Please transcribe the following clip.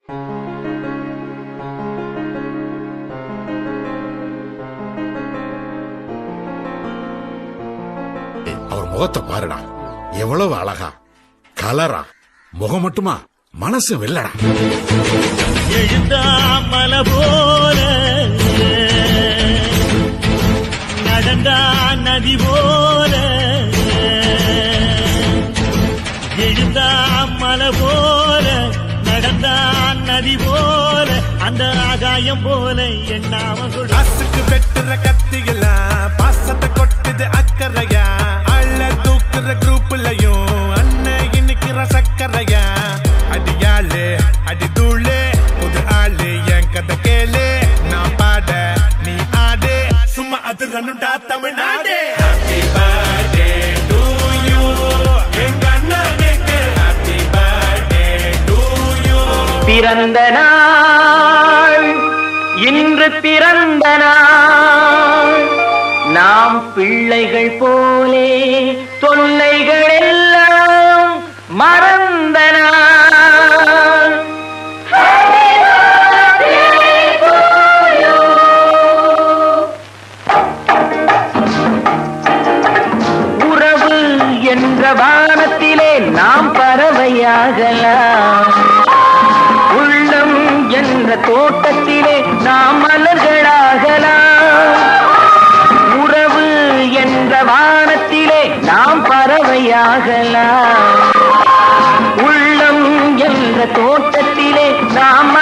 அவர் முகத்தை பாருடா எவ்வளவு அழகா கலரா முகம் மட்டுமா மனசு வெள்ளடா எழுந்தாமல போல நடந்தா நதி போல எழுந்தாமல போல நடந்தா நதி போல அந்த ஆகாயம் போல எண்ணாம கொடு காசுக்கு வெட்டுற கத்தியெல்லாம் பாசத்தை கொட்டுது அக்கறையா அள்ள தூக்குற குரூப்லயும் அண்ணன் இன்னைக்கிற சக்கரையா அடியாளு அடி தூளு புது ஆளு என் கதை கேளு நான் பாட நீ ஆடு சும்மா அது ரன்னுடா Tamil Nadu Happy birthday to you. எங்க அண்ணனுக்கு happy birthday to you. பிறந்த நாள் இன்று பிறந்த நாள் நாம் பிள்ளைகள் போலே தொல்லைகள் எல்லாம் மறந்த நாள் உறவு என்ற வானத்திலே நாம் பறவையாகலாம் உள்ளம் என்ற தோட்டத்திலே நாம் மலர்களாகலாம் உறவு என்ற வானத்திலே நாம் பறவையாகலாம் உள்ளம் என்ற தோட்டத்திலே நாம்